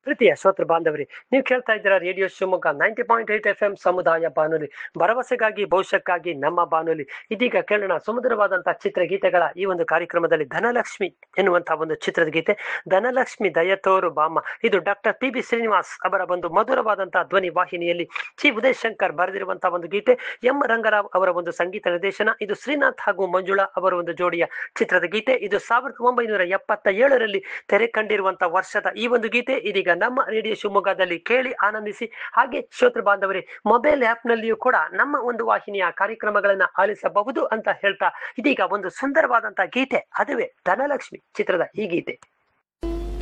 ಪ್ರೀತಿಯ ಶ್ರೋತೃ ಬಾಂಧವರಿ ನೀವು ಕೇಳ್ತಾ ಇದ್ದೀರಾ radio Shivamogga ninety point eight F M ಸಮುದಾಯ ಬಾನುಲಿ ಭರವಸೆಗಾಗಿ ಭವಿಷ್ಯಕ್ಕಾಗಿ ನಮ್ಮ ಬಾನುಲಿ ಇದೀಗ ಕೇಳೋಣ ಸುಮಧುರವಾದಂತಹ ಚಿತ್ರಗೀತೆಗಳ ಈ ಒಂದು ಕಾರ್ಯಕ್ರಮದಲ್ಲಿ ಧನಲಕ್ಷ್ಮಿ ಎನ್ನುವಂತಹ ಒಂದು ಚಿತ್ರದ ಗೀತೆ ಧನಲಕ್ಷ್ಮಿ ದಯತೋರು ಬಾಮ ಇದು ಡಾಕ್ಟರ್ ಪಿ ಬಿ ಶ್ರೀನಿವಾಸ್ ಅವರ ಒಂದು ಮಧುರವಾದಂತಹ ಧ್ವನಿ ವಾಹಿನಿಯಲ್ಲಿ ಚಿ ಉದಯ್ ಶಂಕರ್ ಬರೆದಿರುವಂತಹ ಒಂದು ಗೀತೆ ಎಂ ರಂಗರಾವ್ ಅವರ ಒಂದು ಸಂಗೀತ ನಿರ್ದೇಶನ ಇದು ಶ್ರೀನಾಥ್ ಹಾಗೂ ಮಂಜುಳಾ ಅವರ ಒಂದು ಜೋಡಿಯ ಚಿತ್ರದ ಗೀತೆ ಇದು ಸಾವಿರದ ಒಂಬೈನೂರ ಎಪ್ಪತ್ತ ಏಳರಲ್ಲಿ ತೆರೆ ಕಂಡಿರುವಂತಹ ವರ್ಷದ ಈ ಒಂದು ಗೀತೆ ಇದೀಗ ನಮ್ಮ ರೇಡಿಯೋ ಶಿವಮೊಗ್ಗದಲ್ಲಿ ಕೇಳಿ ಆನಂದಿಸಿ ಹಾಗೆ ಶ್ರೋತೃ ಬಾಂಧವರೇ ಮೊಬೈಲ್ ಆಪ್ ನಲ್ಲಿಯೂ ಕೂಡ ನಮ್ಮ ಒಂದು ವಾಹಿನಿಯ ಕಾರ್ಯಕ್ರಮಗಳನ್ನ ಆಲಿಸಬಹುದು ಅಂತ ಹೇಳ್ತಾ ಇದೀಗ ಒಂದು ಸುಂದರವಾದಂತಹ ಗೀತೆ ಅದುವೇ ಧನಲಕ್ಷ್ಮಿ ಚಿತ್ರದ ಈ ಗೀತೆ